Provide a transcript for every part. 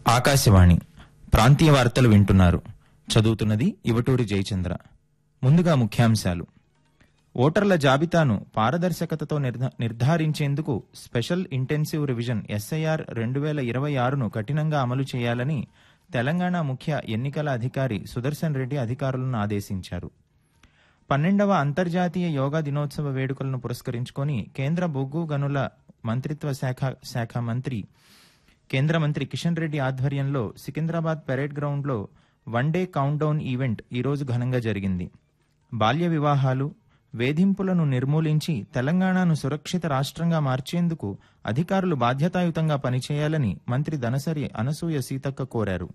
ఆకాశవాణి ప్రాంతీయ వార్తలు వింటున్నారు చదువుతున్నది ఇవటూరి జయచంద్ర ముందుగా ముఖ్యాంశాలు ఓటర్ల జాబితాను పారదర్శకతతో నిర్ధ- నిర్ధారించేందుకు స్పెషల్ ఇంటెన్సివ్ రివిజన్ ఎస్ఐఆర్ రెండు వేల ఇరవై ఆరును కఠినంగా అమలు చేయాలని తెలంగాణ ముఖ్య ఎన్నికల అధికారి సుదర్శన్ రెడ్డి అధికారులను ఆదేశించారు పన్నెండవ అంతర్జాతీయ యోగా దినోత్సవ వేడుకలను పురస్కరించుకొని కేంద్ర బొగ్గు గనుల మంత్రిత్వ శాఖ శాఖ మంత్రి కేంద్ర మంత్రి కిషన్ రెడ్డి ఆధ్వర్యంలో సికింద్రాబాద్ పెరేడ్ గ్రౌండ్లో one day countdown event ఈరోజు ఘనంగా జరిగింది బాల్య వివాహాలు వేధింపులను నిర్మూలించి తెలంగాణను సురక్షిత రాష్ట్రంగా మార్చేందుకు అధికారులు బాధ్యతాయుతంగా పనిచేయాలని మంత్రి దనసరి అనసూయ సీతక్క కోరారు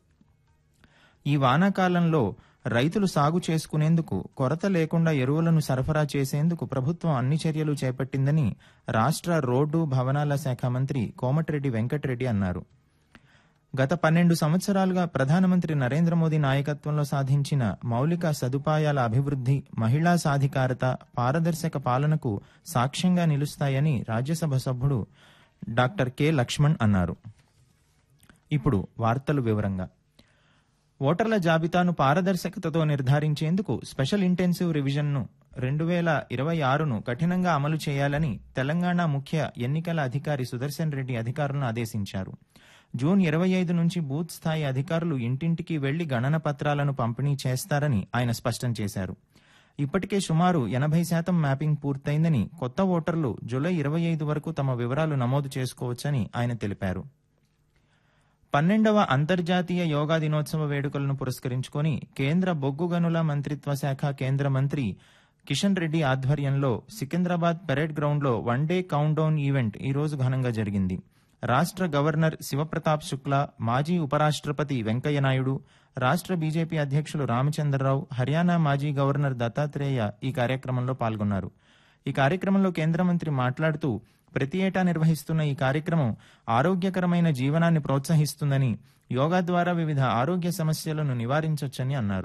ఈ వానాకాలంలో రైతులు సాగు చేసుకునేందుకు కొరత లేకుండా ఎరువులను సరఫరా చేసేందుకు ప్రభుత్వం అన్ని చర్యలు చేపట్టిందని రాష్ట్ర రోడ్డు భవనాల శాఖ మంత్రి కోమటిరెడ్డి వెంకటరెడ్డి అన్నారు గత పన్నెండు సంవత్సరాలుగా ప్రధానమంత్రి నరేంద్ర మోదీ నాయకత్వంలో సాధించిన మౌలిక సదుపాయాల అభివృద్ధి మహిళా సాధికారత పారదర్శక పాలనకు సాక్ష్యంగా నిలుస్తాయని రాజ్యసభ సభ్యుడు డాక్టర్ కె లక్ష్మణ్ అన్నారు ఇప్పుడు వార్తలు వివరంగా ఓటర్ల జాబితాను పారదర్శకతతో నిర్ధారించేందుకు స్పెషల్ ఇంటెన్సివ్ రివిజన్ను రెండు వేల ఇరవై ఆరును కఠినంగా అమలు చేయాలని తెలంగాణ ముఖ్య ఎన్నికల అధికారి సుదర్శన్ రెడ్డి అధికారులను ఆదేశించారు జూన్ ఇరవై ఐదు నుంచి బూత్ స్థాయి అధికారులు ఇంటింటికి వెళ్లి గణన పత్రాలను పంపిణీ చేస్తారని ఆయన స్పష్టం చేశారు ఇప్పటికే సుమారు ఎనభై శాతం మ్యాపింగ్ పూర్తయిందని కొత్త ఓటర్లు జూలై ఇరవై ఐదు వరకు తమ వివరాలు నమోదు చేసుకోవచ్చని ఆయన తెలిపారు పన్నెండవ అంతర్జాతీయ యోగా దినోత్సవ వేడుకలను పురస్కరించుకొని కేంద్ర బొగ్గు గనుల మంత్రిత్వ శాఖ కేంద్ర మంత్రి కిషన్ రెడ్డి ఆధ్వర్యంలో సికింద్రాబాద్ పెరేడ్ గ్రౌండ్లో one day countdown event ఈ రోజు ఘనంగా జరిగింది రాష్ట్ర గవర్నర్ శివప్రతాప్ శుక్లా మాజీ ఉపరాష్ట్రపతి వెంకయ్యనాయుడు రాష్ట్ర బీజేపీ అధ్యక్షులు రామచంద్రరావు హర్యానా మాజీ గవర్నర్ దత్తాత్రేయ ఈ కార్యక్రమంలో పాల్గొన్నారు ఈ కార్యక్రమంలో కేంద్ర మంత్రి మాట్లాడుతూ ప్రతి ఏటా నిర్వహిస్తున్న ఈ కార్యక్రమం ఆరోగ్యకరమైన జీవనాన్ని ప్రోత్సహిస్తుందని యోగా ద్వారా వివిధ ఆరోగ్య సమస్యలను నివారించవచ్చని అన్నారు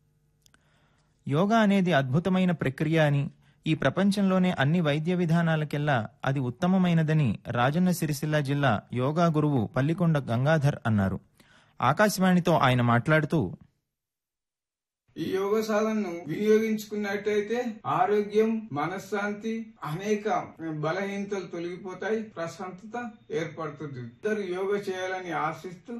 యోగా అనేది అద్భుతమైన ప్రక్రియ అని ఈ ప్రపంచంలోనే అన్ని వైద్య విధానాలకెల్లా అది ఉత్తమమైనదని రాజన్న సిరిసిల్ల జిల్లా యోగా గురువు పల్లికొండ గంగాధర్ అన్నారు ఆకాశవాణితో ఆయన మాట్లాడుతూ ఈ యోగ సాధనను వినియోగించుకున్నట్టయితే ఆరోగ్యం మనశ్శాంతి అనేక బలహీనతలు తొలగిపోతాయి ప్రశాంతత ఏర్పడుతుంది ఇద్దరు యోగ చేయాలని ఆశిస్తూ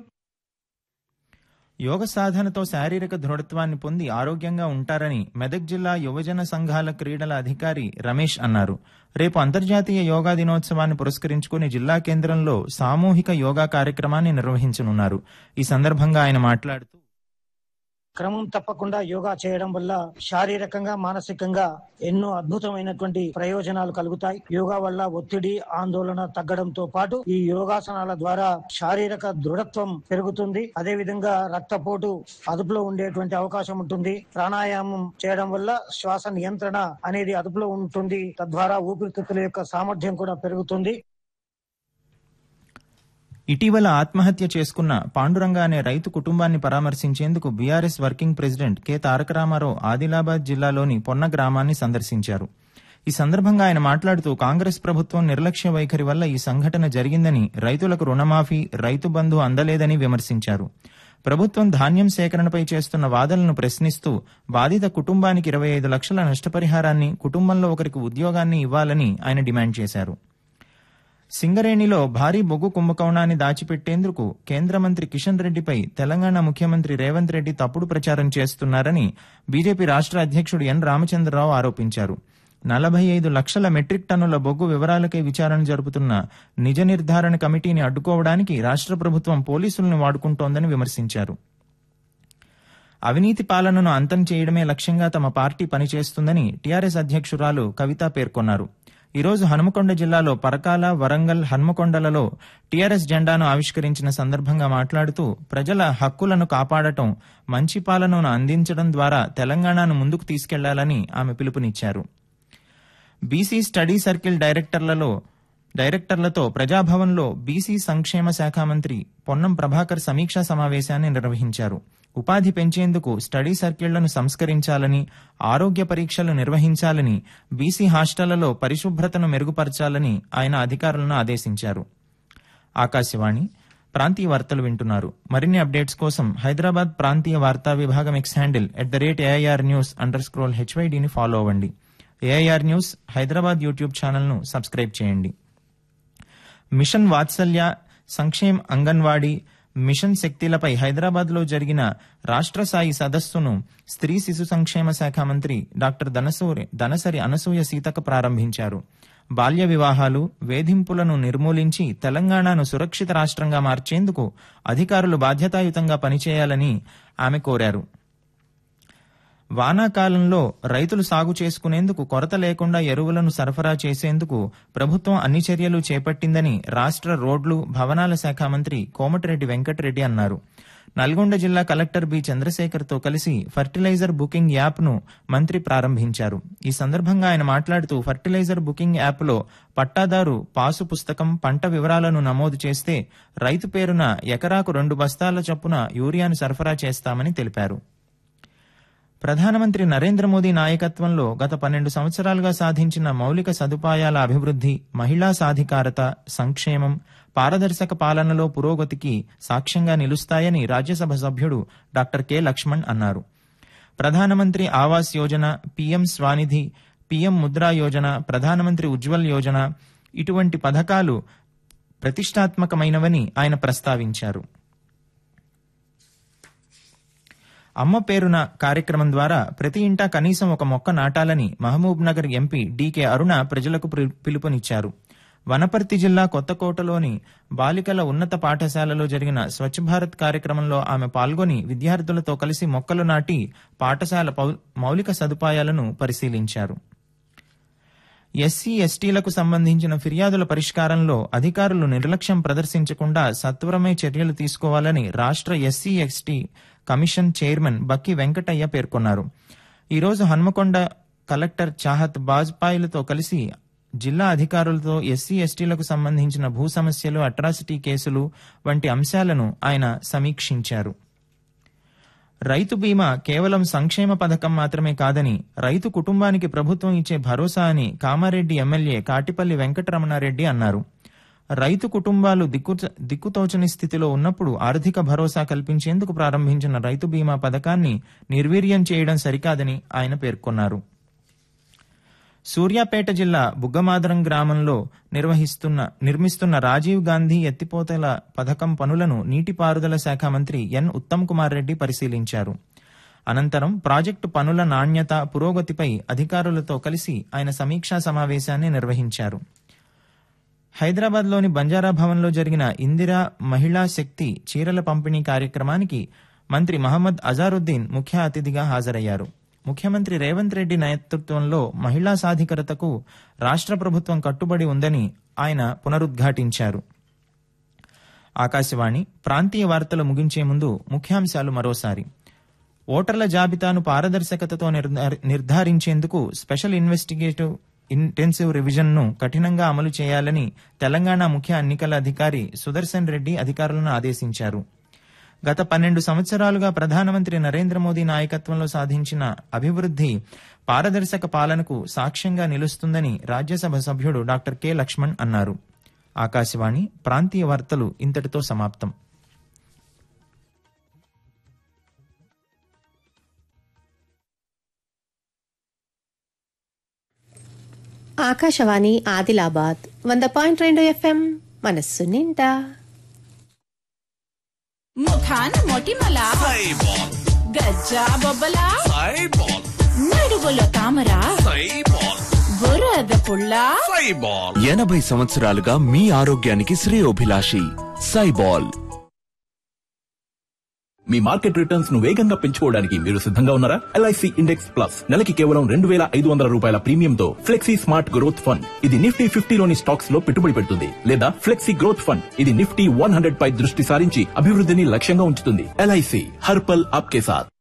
యోగ సాధనతో శారీరక దృఢత్వాన్ని పొంది ఆరోగ్యంగా ఉంటారని మెదక్ జిల్లా యువజన సంఘాల క్రీడల అధికారి రమేష్ అన్నారు రేపు అంతర్జాతీయ యోగా దినోత్సవాన్ని పురస్కరించుకుని జిల్లా కేంద్రంలో సామూహిక యోగా కార్యక్రమాన్ని నిర్వహించనున్నారు ఈ సందర్భంగా ఆయన మాట్లాడుతూ క్రమం తప్పకుండా యోగా చేయడం వల్ల శారీరకంగా మానసికంగా ఎన్నో అద్భుతమైనటువంటి ప్రయోజనాలు కలుగుతాయి యోగా వల్ల ఒత్తిడి ఆందోళన తగ్గడంతో పాటు ఈ యోగాసనాల ద్వారా శారీరక దృఢత్వం పెరుగుతుంది అదే విధంగా రక్తపోటు అదుపులో ఉండేటువంటి అవకాశం ఉంటుంది ప్రాణాయామం చేయడం వల్ల శ్వాస నియంత్రణ అనేది అదుపులో ఉంటుంది తద్వారా ఊపిరితిత్తుల యొక్క సామర్థ్యం కూడా పెరుగుతుంది ఇటీవల ఆత్మహత్య చేసుకున్న పాండురంగ అనే రైతు కుటుంబాన్ని పరామర్శించేందుకు BRS working president K Taraka Ramarao Adilabad జిల్లాలోని పొన్న గ్రామాన్ని సందర్శించారు ఈ సందర్భంగా ఆయన మాట్లాడుతూ కాంగ్రెస్ ప్రభుత్వం నిర్లక్ష్య వైఖరి వల్ల ఈ సంఘటన జరిగిందని రైతులకు రుణమాఫీ రైతు బంధు అందలేదని విమర్శించారు ప్రభుత్వం ధాన్యం సేకరణపై చేస్తున్న వాదనలను ప్రశ్నిస్తూ బాధిత కుటుంబానికి ఇరవై ఐదు లక్షల నష్టపరిహారాన్ని కుటుంబంలో ఒకరికి ఉద్యోగాన్ని ఇవ్వాలని ఆయన డిమాండ్ చేశారు సింగరేణిలో భారీ బొగ్గు కుంభకోణాన్ని దాచిపెట్టేందుకు కేంద్ర మంత్రి కిషన్ రెడ్డిపై తెలంగాణ ముఖ్యమంత్రి రేవంత్ రెడ్డి తప్పుడు ప్రచారం చేస్తున్నారని బీజేపీ రాష్ట్ర అధ్యక్షుడు ఎన్ రామచంద్రరావు ఆరోపించారు నలభై ఐదు లక్షల మెట్రిక్ టన్నుల బొగ్గు వివరాలకై విచారణ జరుపుతున్న నిజ నిర్ధారణ కమిటీని అడ్డుకోవడానికి రాష్ట్ర ప్రభుత్వం పోలీసులను వాడుకుంటోందని విమర్శించారు అవినీతి పాలనను అంతం చేయడమే లక్ష్యంగా తమ పార్టీ పనిచేస్తుందని టీఆర్ఎస్ అధ్యక్షురాలు కవిత పేర్కొన్నారు ఈ రోజు హనుమకొండ జిల్లాలో పరకాల వరంగల్ హన్మకొండలలో టీఆర్ఎస్ జెండాను ఆవిష్కరించిన సందర్భంగా మాట్లాడుతూ ప్రజల హక్కులను కాపాడటం మంచి పాలనను అందించడం ద్వారా తెలంగాణను ముందుకు తీసుకెళ్లాలని ఆమె పిలుపునిచ్చారు బీసీ స్టడీ సర్కిల్ డైరెక్టర్లలో డైరెక్టర్లతో ప్రజాభవన్లో బీసీ సంక్షేమ శాఖ మంత్రి పొన్నం ప్రభాకర్ సమీక్షా సమావేశాన్ని నిర్వహించారు ఉపాధి పెంచేందుకు స్టడీ సర్కిళ్లను సంస్కరించాలని ఆరోగ్య పరీక్షలు నిర్వహించాలని బీసీ హాస్టళ్లలో పరిశుభ్రతను మెరుగుపరచాలని ఆయన అధికారులను ఆదేశించారు ఆకాశవాణి ప్రాంతీయ వార్తలు వింటున్నారు మరిన్ని అప్డేట్స్ కోసం హైదరాబాద్ ప్రాంతీయ వార్తా విభాగం X handle at the rate AIR news underscore హెచ్వైడిని ఫాలో అవ్వండి ఏఐఆర్ న్యూస్ హైదరాబాద్ యూట్యూబ్ ఛానల్ను సబ్స్క్రైబ్ చేయండి మిషన్ వాత్సల్య సంక్షేమ్ అంగన్వాడీ మిషన్ శక్తిలపై హైదరాబాద్లో జరిగిన రాష్ట్ర స్థాయి సదస్సును స్త్రీ శిశు సంక్షేమ శాఖ మంత్రి డాక్టర్ దనసూరి దనసరి అనసూయ సీతక ప్రారంభించారు బాల్య వివాహాలు వేధింపులను నిర్మూలించి తెలంగాణను సురక్షిత రాష్ట్రంగా మార్చేందుకు అధికారులు బాధ్యతాయుతంగా పనిచేయాలని ఆమె కోరారు వానాకాలంలో రైతులు సాగు చేసుకునేందుకు కొరత లేకుండా ఎరువులను సరఫరా చేసేందుకు ప్రభుత్వం అన్ని చర్యలు చేపట్టిందని రాష్ట్ర రోడ్లు భవనాల శాఖ మంత్రి కోమటిరెడ్డి వెంకటరెడ్డి అన్నారు నల్గొండ జిల్లా కలెక్టర్ బి చంద్రశేఖర్తో కలిసి ఫర్టిలైజర్ బుకింగ్ యాప్ను మంత్రి ప్రారంభించారు ఈ సందర్భంగా ఆయన మాట్లాడుతూ ఫర్టిలైజర్ బుకింగ్ యాప్లో పట్టాదారు పాసు పుస్తకం పంట వివరాలను నమోదు చేస్తే రైతు పేరున ఎకరాకు రెండు బస్తాల చొప్పున యూరియాను సరఫరా చేస్తామని తెలిపారు ప్రధానమంత్రి నరేంద్ర మోదీ నాయకత్వంలో గత పన్నెండు సంవత్సరాలుగా సాధించిన మౌలిక సదుపాయాల అభివృద్ధి మహిళా సాధికారత సంక్షేమం పారదర్శక పాలనలో పురోగతికి సాక్ష్యంగా నిలుస్తాయని రాజ్యసభ సభ్యుడు డాక్టర్ కె లక్ష్మణ్ అన్నారు ప్రధానమంత్రి ఆవాస్ యోజన పీఎం స్వానిధి పీఎం ముద్రా యోజన ప్రధానమంత్రి ఉజ్వల్ యోజన ఇటువంటి పథకాలు ప్రతిష్టాత్మకమైనవని ఆయన ప్రస్తావించారు అమ్మ పేరున కార్యక్రమం ద్వారా ప్రతి ఇంటా కనీసం ఒక మొక్క నాటాలని Mahabubnagar MP DK Aruna ప్రజలకు పిలు- పిలుపునిచ్చారు వనపర్తి జిల్లా కొత్తకోటలోని బాలికల ఉన్నత పాఠశాలలో జరిగిన స్వచ్ఛ భారత్ కార్యక్రమంలో ఆమె పాల్గొని విద్యార్థులతో కలిసి మొక్కలు నాటి పాఠశాల పౌ- మౌలిక సదుపాయాలను పరిశీలించారు ఎస్సీ ఎస్టీలకు సంబంధించిన ఫిర్యాదుల పరిష్కారంలో అధికారులు నిర్లక్ష్యం ప్రదర్శించకుండా సత్వరమే చర్యలు తీసుకోవాలని రాష్ట్ర SC ST commission chairman Bakki Venkataiah పేర్కొన్నారు ఈరోజు హన్మకొండ కలెక్టర్ చాహత్ బాజ్పాయిలతో కలిసి జిల్లా అధికారులతో ఎస్సీ ఎస్టీలకు సంబంధించిన భూ సమస్యలు అట్రాసిటీ కేసులు వంటి అంశాలను ఆయన సమీక్షించారు రైతు బీమా కేవలం సంక్షేమ పథకం మాత్రమే కాదని రైతు కుటుంబానికి ప్రభుత్వం ఇచ్చే భరోసా అని కామారెడ్డి ఎమ్మెల్యే కాటిపల్లి వెంకటరమణారెడ్డి అన్నారు రైతు కుటుంబాలు దిక్కు దిక్కుతోచని స్థితిలో ఉన్నప్పుడు ఆర్థిక భరోసా కల్పించేందుకు ప్రారంభించిన రైతు బీమా పథకాన్ని నిర్వీర్యం చేయడం సరికాదని ఆయన పేర్కొన్నారు సూర్యాపేట జిల్లా బుగ్గమాదరం గ్రామంలో నిర్వహిస్తున్న నిర్మిస్తున్న రాజీవ్ గాంధీ ఎత్తిపోతల పథకం పనులను నీటిపారుదల శాఖ మంత్రి ఎన్ ఉత్తమ్ కుమార్ రెడ్డి పరిశీలించారు అనంతరం ప్రాజెక్టు పనుల నాణ్యత పురోగతిపై అధికారులతో కలిసి ఆయన సమీక్షా సమావేశాన్ని నిర్వహించారు హైదరాబాద్లోని బంజారా భవన్లో జరిగిన ఇందిరా మహిళా శక్తి చీరల పంపిణీ కార్యక్రమానికి మంత్రి మహమ్మద్ అజారుద్దీన్ ముఖ్య అతిథిగా హాజరయ్యారు ముఖ్యమంత్రి రేవంత్ రెడ్డి నేతృత్వంలో మహిళా సాధికారతకు రాష్ట్ర ప్రభుత్వం కట్టుబడి ఉందని ఆయన పునరుద్ఘాటించారు ఆకాశవాణి ప్రాంతీయ వార్తలు ముగించే ముందు ముఖ్యాంశాలు మరోసారి ఓటర్ల జాబితాను పారదర్శకతతో నిర్ధారి- నిర్ధారించేందుకు స్పెషల్ ఇన్వెస్టిగేటివ్ ఇంటెన్సివ్ రివిజన్ను కఠినంగా అమలు చేయాలని తెలంగాణ ముఖ్య ఎన్నికల అధికారి సుదర్శన్ రెడ్డి అధికారులను ఆదేశించారు గత పన్నెండు సంవత్సరాలుగా ప్రధానమంత్రి నరేంద్ర మోదీ నాయకత్వంలో సాధించిన అభివృద్ధి పారదర్శక పాలనకు సాక్ష్యంగా నిలుస్తుందని రాజ్యసభ సభ్యుడు డాక్టర్ కె లక్ష్మణ్ అన్నారు ఆకాశవాణి ప్రాంతీయ వార్తలు ఇంతటితో సమాప్తం ఆకాశవాణి ఆదిలాబాద్ వంద పాయింట్ రెండు ఎఫ్ఎం మనస్సు నిండా ముఖాన మొటిమల సైబాల్ గజ్జా బొబ్బల సైబాల్ నడుగులో తామర సైబాల్ బురద పుల్ల సైబాల్ ఎనభై సంవత్సరాలుగా మీ ఆరోగ్యానికి శ్రేయోభిలాషి సైబాల్ మీ మార్కెట్ రిటర్న్స్ ను వేగంగా పెంచుకోవడానికి మీరు సిద్ధంగా ఉన్నారా ఎల్ఐసి ఇండెక్స్ ప్లస్ నెలకి కేవలం రెండు వేల ఐదు వందల రూపాయల ప్రీమియంతో ఫ్లెక్సీ స్మార్ట్ గ్రోత్ ఫండ్ ఇది నిఫ్టీ ఫిఫ్టీలోని స్టాక్స్ లో పెట్టుబడి పెడుతుంది లేదా ఫ్లెక్సీ గ్రోత్ ఫండ్ ఇది నిఫ్టీ వన్ హండ్రెడ్ పై దృష్టి సారించి అభివృద్ధిని లక్ష్యంగా ఉంచుతుంది ఎల్ఐసి హర్పల్ ఆప్కే సాత్